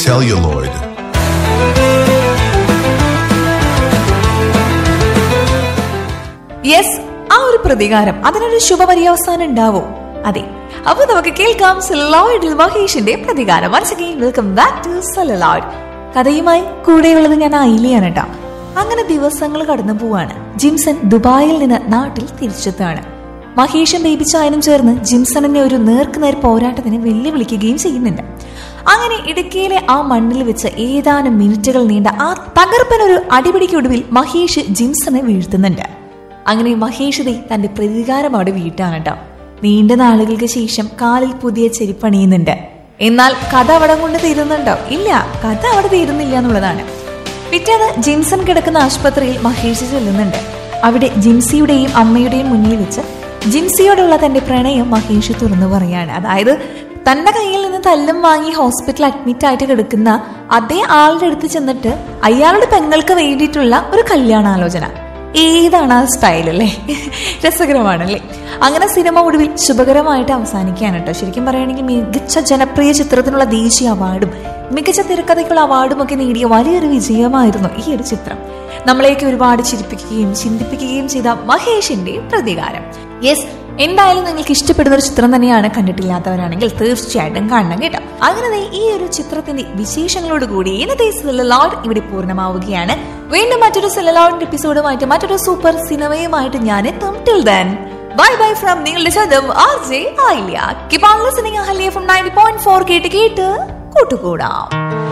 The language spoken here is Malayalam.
celluloid. യെസ് ആ ഒരു പ്രതികാരം അതിനൊരു ശുഭപര്യവസാനം ഉണ്ടാവോ അതെ അപ്പൊ നമുക്ക് കേൾക്കാം സെലലോയിഡിൽ മഹേഷിന്റെ പ്രതികാരം once again welcome back to celluloid കഥയുമായി കൂടെയുള്ളത് ഞാൻ ഐലിയാണ് കേട്ടോ അങ്ങനെ ദിവസങ്ങൾ കടന്നു പോവാണ് ജിംസൺ ദുബായിൽ നിന്ന് നാട്ടിൽ തിരിച്ചെത്താണ് മഹേഷും ബേബി ചായനും ചേർന്ന് ജിംസണിനെ ഒരു നേർക്കുനേർ പോരാട്ടത്തിന് വെല്ലുവിളിക്കുകയും ചെയ്യുന്നുണ്ട് അങ്ങനെ ഇടുക്കിയിലെ ആ മണ്ണിൽ വെച്ച് ഏതാനും മിനിറ്റുകൾ നീണ്ട ആ തകർപ്പനൊരു അടിപിടിക്കൊടുവിൽ മഹേഷ് ജിംസണെ വീഴ്ത്തുന്നുണ്ട് അങ്ങനെ മഹേഷ് ദേ തന്റെ പ്രതികാരം അവിടെ വീട്ടാണ് കേട്ടോ നീണ്ട നാളുകൾക്ക് ശേഷം കാലിൽ പുതിയ ചെരിപ്പണിയുന്നുണ്ട് എന്നാൽ കഥ അവിടെ കൊണ്ട് തീരുന്നുണ്ടോ ഇല്ല കഥ അവിടെ തീരുന്നില്ല എന്നുള്ളതാണ് പിറ്റേന്ന് ജിംസൺ കിടക്കുന്ന ആശുപത്രിയിൽ മഹേഷ് ചെല്ലുന്നുണ്ട് അവിടെ ജിംസിയുടെയും അമ്മയുടെയും മുന്നിൽ വെച്ച് ജിംസിയോടുള്ള തന്റെ പ്രണയം മഹേഷ് തുറന്നു പറയാണ് അതായത് തന്റെ കയ്യിൽ നിന്ന് തല്ലും വാങ്ങി ഹോസ്പിറ്റലിൽ അഡ്മിറ്റ് ആയിട്ട് കിടക്കുന്ന അതേ ആളുടെ അടുത്ത് ചെന്നിട്ട് അയാളുടെ പെങ്ങൾക്ക് വേണ്ടിയിട്ടുള്ള ഒരു കല്യാണാലോചന ഏതാണ് ആ സ്റ്റൈൽ അല്ലേ രസകരമാണല്ലേ അങ്ങനെ സിനിമ ഒടുവിൽ ശുഭകരമായിട്ട് അവസാനിക്കുകയാണ് കേട്ടോ ശരിക്കും പറയുകയാണെങ്കിൽ മികച്ച ജനപ്രിയ ചിത്രത്തിനുള്ള ദേശീയ അവാർഡും മികച്ച തിരക്കഥയ്ക്കുള്ള അവാർഡും ഒക്കെ നേടിയ വലിയൊരു വിജയമായിരുന്നു ഈ ഒരു ചിത്രം നമ്മളെയൊക്കെ ഒരുപാട് ചിരിപ്പിക്കുകയും ചിന്തിപ്പിക്കുകയും ചെയ്ത മഹേഷിന്റെ പ്രതികാരം യെസ് എന്തായാലും നിങ്ങൾക്ക് ഇഷ്ടപ്പെടുന്ന ഒരു ചിത്രം തന്നെയാണ് കണ്ടിട്ടില്ലാത്തവരാണെങ്കിൽ തീർച്ചയായിട്ടും കാണണം കേട്ടോ അങ്ങനെ ദേ ഈ ഒരു ചിത്രത്തിന്റെ വിശേഷങ്ങളോട് കൂടി ഇന്നത്തെ സിലലോഡ് ഇവിടെ പൂർണ്ണമാവുകയാണ് വീണ്ടും മറ്റൊരു സിലലോഡിന്റെ എപ്പിസോഡുമായിട്ട് മറ്റൊരു സൂപ്പർ സിനിമയുമായിട്ട് ഞാൻ എത്തും till then bye bye from നിങ്ങളുടെ സ്വന്തം ആർ ജെ ആയില്ല കിപ്പാൻ listening Ahalya from ninety point four കേട്ട് കേട്ട് കൂട്ടുകൂടാം